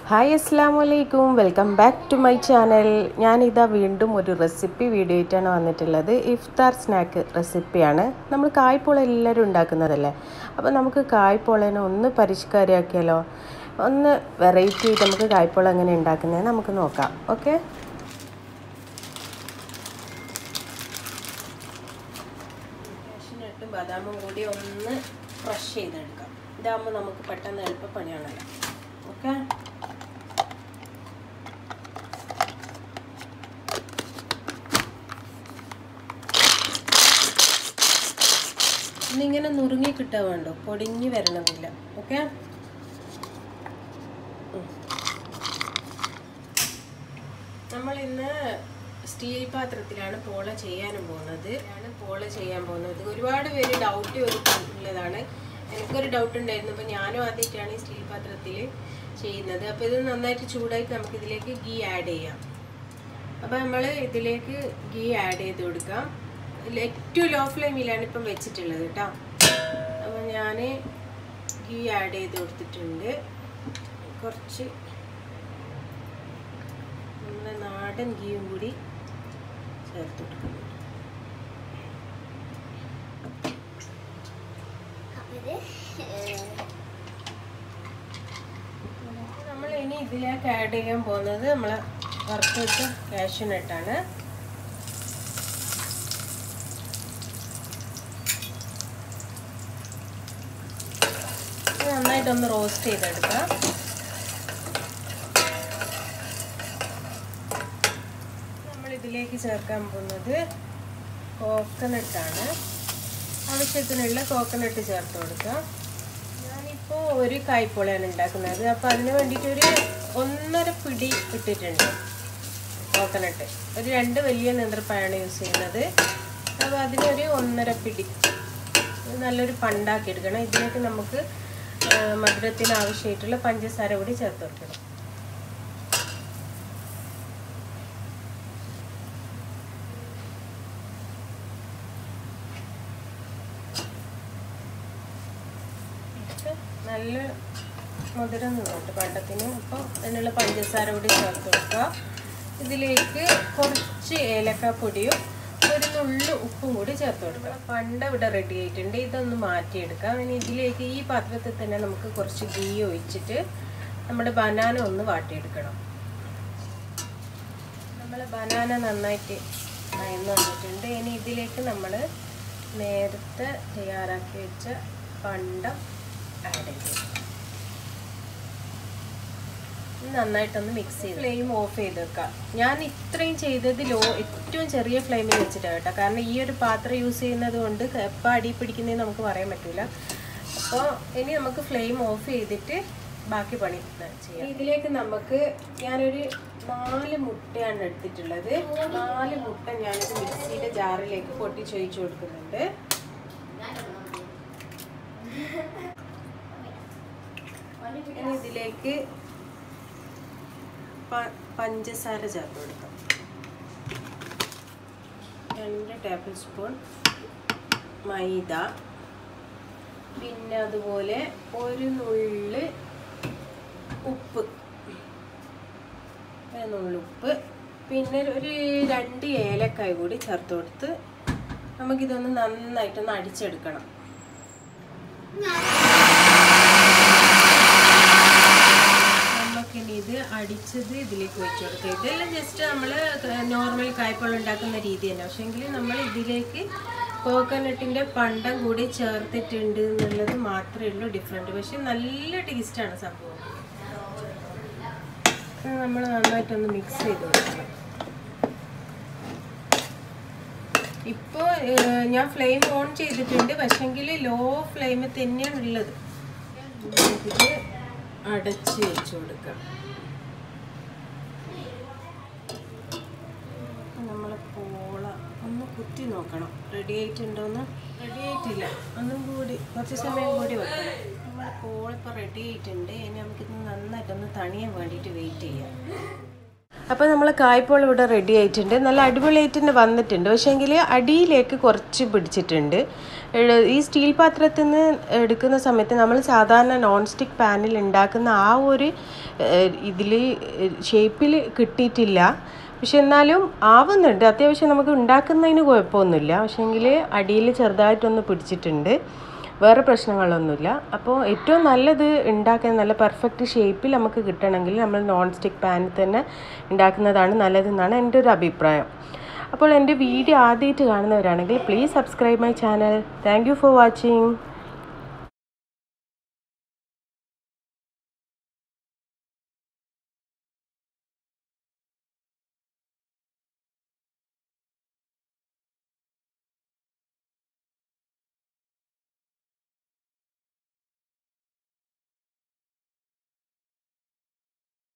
hi അസ്സാം വലൈക്കും welcome back to my channel ഞാനിതാ വീണ്ടും ഒരു റെസിപ്പി വീഡിയോ ആയിട്ടാണ് വന്നിട്ടുള്ളത് ഇഫ്താർ സ്നാക്ക് റെസിപ്പിയാണ് നമ്മൾ കായ്പോള എല്ലാവരും ഉണ്ടാക്കുന്നതല്ലേ അപ്പോൾ നമുക്ക് കായ്പോളേനെ ഒന്ന് പരിഷ്കാരമാക്കിയാലോ ഒന്ന് വെറൈറ്റി ആയിട്ട് നമുക്ക് കായ്പോള എങ്ങനെ ഉണ്ടാക്കുന്നത് നമുക്ക് നോക്കാം ഓക്കെ കാഷ്നട്ടും ബദാമും കൂടി ഒന്ന് ക്രഷ് ചെയ്തെടുക്കാം ഇതാകുമ്പോൾ നമുക്ക് പെട്ടെന്ന് എളുപ്പപ്പണിയാണല്ലോ ഓക്കെ ഇന്നിങ്ങനെ നുറുങ്ങി കിട്ടാൻ വേണ്ടോ പൊടിഞ്ഞ് വരണമെന്നില്ല ഓക്കെ നമ്മൾ ഇന്ന് സ്റ്റീൽ പാത്രത്തിലാണ് പോള ചെയ്യാനും പോകുന്നത് ആണ് പോള ചെയ്യാൻ പോകുന്നത് ഒരുപാട് പേര് ഡൗട്ട് ഉള്ളതാണ് എനിക്കൊരു ഡൗട്ട് ഉണ്ടായിരുന്നു അപ്പോൾ ഞാനും ആദ്യമായിട്ടാണ് ഈ സ്റ്റീൽ പാത്രത്തിൽ ചെയ്യുന്നത് അപ്പോൾ ഇത് നന്നായിട്ട് ചൂടായിട്ട് നമുക്ക് ഇതിലേക്ക് ഗീ ആഡ് ചെയ്യാം അപ്പോൾ നമ്മൾ ഇതിലേക്ക് ഗീ ആഡ് ചെയ്ത് കൊടുക്കാം ഏറ്റവും ലോ ഫ്ലെയിമിലാണ് ഇപ്പം വെച്ചിട്ടുള്ളത് കേട്ടോ അപ്പോൾ ഞാൻ ഗീ ആഡ് ചെയ്ത് കൊടുത്തിട്ടുണ്ട് കുറച്ച് നമ്മുടെ നാടൻ ഗീയും കൂടി ചേർത്ത് കൊടുക്കുന്നുണ്ട് നമ്മൾ ഇനി ഇതിലേക്ക് ആഡ് ചെയ്യാൻ പോകുന്നത് നമ്മൾ വറുത്ത് വെച്ച കാഷ്യൂനട്ടാണ് നന്നായിട്ടൊന്ന് റോസ്റ്റ് ചെയ്തെടുക്കാം നമ്മൾ ഇതിലേക്ക് ചേർക്കാൻ പോകുന്നത് കോക്കനട്ടാണ് ആവശ്യത്തിനുള്ള കോക്കനട്ട് ചേർത്ത് കൊടുക്കാം ഞാനിപ്പോൾ ഒരു കായ്പോളയാണ് ഉണ്ടാക്കുന്നത് അപ്പോൾ അതിന് വേണ്ടിയിട്ട് ഒരു ഒന്നര പിടി ഇട്ടിട്ടുണ്ട് കോക്കനട്ട് ഒരു രണ്ട് വലിയ നേന്ത്രപ്പഴമാണ് യൂസ് ചെയ്യുന്നത് അപ്പോൾ അതിനൊരു ഒന്നര പിടി നല്ലൊരു പണ്ടാക്കി എടുക്കണം ഇതിലേക്ക് നമുക്ക് മധുരത്തിന് ആവശ്യമായിട്ടുള്ള പഞ്ചസാര കൂടി ചേർത്ത് കൊടുക്കണം നല്ല മധുരം നിന്നുണ്ട് പണ്ടത്തിന് അപ്പോൾ അതിനുള്ള പഞ്ചസാര കൂടി ചേർത്ത് കൊടുക്കുക ഇതിലേക്ക് കുറച്ച് ഏലക്കാപ്പൊടിയും ഒരു നുള്ളു ഉപ്പും കൂടി ചേർത്ത് കൊടുക്കുക പണ്ട് ഇവിടെ റെഡി ആയിട്ടുണ്ട് ഇതൊന്ന് മാറ്റിയെടുക്കാം ഇനി ഇതിലേക്ക് ഈ പാത്രത്തിൽ തന്നെ നമുക്ക് കുറച്ച് ഗീ ഒഴിച്ചിട്ട് നമ്മുടെ ബനാന ഒന്ന് വാട്ടിയെടുക്കണം നമ്മൾ ബനാന നന്നായിട്ട് നയന്ന് വന്നിട്ടുണ്ട് ഇനി ഇതിലേക്ക് നമ്മൾ നേരത്തെ തയ്യാറാക്കി വെച്ച പണ്ടം ആഡ് ചെയ്ത് നന്നായിട്ടൊന്ന് മിക്സ് ചെയ്ത് ഫ്ലെയിം ഓഫ് ചെയ്ത് വെക്കാം ഞാൻ ഇത്രയും ചെയ്തത് ലോ ഏറ്റവും ചെറിയ ഫ്ലെയിമിൽ വെച്ചിട്ടാണ് കേട്ടോ കാരണം ഈ ഒരു പാത്രം യൂസ് ചെയ്യുന്നത് കൊണ്ട് എപ്പോൾ അടി പിടിക്കുന്നതെന്ന് നമുക്ക് പറയാൻ പറ്റില്ല അപ്പോൾ ഇനി നമുക്ക് ഫ്ലെയിം ഓഫ് ചെയ്തിട്ട് ബാക്കി പണി ചെയ്യാം ഇതിലേക്ക് നമുക്ക് ഞാനൊരു നാല് മുട്ടയാണ് എടുത്തിട്ടുള്ളത് നാല് മുട്ട ഞാനൊരു മിക്സിയുടെ ജാറിലേക്ക് പൊട്ടിച്ചൊഴിച്ച് കൊടുക്കുന്നുണ്ട് ഇനി ഇതിലേക്ക് പഞ്ചസാര ചേർത്ത് കൊടുക്കാം രണ്ട് ടേബിൾ സ്പൂൺ മൈദ പിന്നെ അതുപോലെ ഒരു നുള്ള് ഉപ്പ് ഒരു നുള്ളുപ്പ് പിന്നെ ഒരു രണ്ട് ഏലക്കായ കൂടി ചേർത്ത് കൊടുത്ത് നമുക്കിതൊന്ന് നന്നായിട്ടൊന്ന് അടിച്ചെടുക്കണം നമുക്കിനി ഇത് അടിച്ചത് ഇതിലേക്ക് വെച്ച് കൊടുക്കുക ഇതെല്ലാം ജസ്റ്റ് നമ്മൾ നോർമൽ കായ്പളം ഉണ്ടാക്കുന്ന രീതി തന്നെ പക്ഷേങ്കിൽ നമ്മൾ ഇതിലേക്ക് കോക്കനട്ടിൻ്റെ പണ്ടം കൂടി ചേർത്തിട്ടുണ്ട് എന്നുള്ളത് മാത്രമേ ഉള്ളൂ ഡിഫറെൻറ്റ് പക്ഷെ നല്ല ടേസ്റ്റാണ് സംഭവം നമ്മൾ നന്നായിട്ടൊന്ന് മിക്സ് ചെയ്ത് കൊടുക്കണം ഇപ്പോൾ ഞാൻ ഫ്ലെയിം ഓൺ ചെയ്തിട്ടുണ്ട് പക്ഷെങ്കിൽ ലോ ഫ്ലെയിമിൽ തന്നെയാണ് ഉള്ളത് ഇത് അടച്ച് വെച്ച് കൊടുക്കാം നമ്മൾ പോള ഒന്ന് കുത്തി നോക്കണം റെഡി ആയിട്ടുണ്ടോന്ന് റെഡി ആയിട്ടില്ല ഒന്നും കൂടി കുറച്ച് സമയം കൂടി വെക്കണം നമ്മൾ പോള ഇപ്പോൾ റെഡി ആയിട്ടുണ്ട് ഇനി നമുക്കിത് നന്നായിട്ടൊന്ന് തണിയാൻ വേണ്ടിയിട്ട് വെയിറ്റ് ചെയ്യാം അപ്പോൾ നമ്മൾ കായ്പോൾ ഇവിടെ റെഡി ആയിട്ടുണ്ട് നല്ല അടിപൊളിയായിട്ട് തന്നെ വന്നിട്ടുണ്ട് പക്ഷേങ്കിൽ അടിയിലേക്ക് കുറച്ച് പിടിച്ചിട്ടുണ്ട് ഏഹ് ഈ സ്റ്റീൽ പാത്രത്തിൽ നിന്ന് എടുക്കുന്ന സമയത്ത് നമ്മൾ സാധാരണ നോൺ സ്റ്റിക്ക് പാനിൽ ഉണ്ടാക്കുന്ന ആ ഒരു ഇതിൽ ഷേപ്പിൽ കിട്ടിയിട്ടില്ല പക്ഷെ എന്നാലും ആവുന്നുണ്ട് അത്യാവശ്യം നമുക്ക് ഉണ്ടാക്കുന്നതിന് കുഴപ്പമൊന്നുമില്ല പക്ഷേങ്കിൽ അടിയിൽ ചെറുതായിട്ടൊന്ന് പിടിച്ചിട്ടുണ്ട് വേറെ പ്രശ്നങ്ങളൊന്നുമില്ല അപ്പോൾ ഏറ്റവും നല്ലത് ഉണ്ടാക്കാൻ നല്ല പെർഫെക്റ്റ് ഷേപ്പിൽ നമുക്ക് കിട്ടണമെങ്കിൽ നമ്മൾ നോൺ സ്റ്റിക്ക് പാനിൽ തന്നെ ഉണ്ടാക്കുന്നതാണ് നല്ലതെന്നാണ് എൻ്റെ ഒരു അഭിപ്രായം അപ്പോൾ എൻ്റെ വീഡിയോ ആദ്യമായിട്ട് കാണുന്നവരാണെങ്കിൽ please subscribe my channel thank you for watching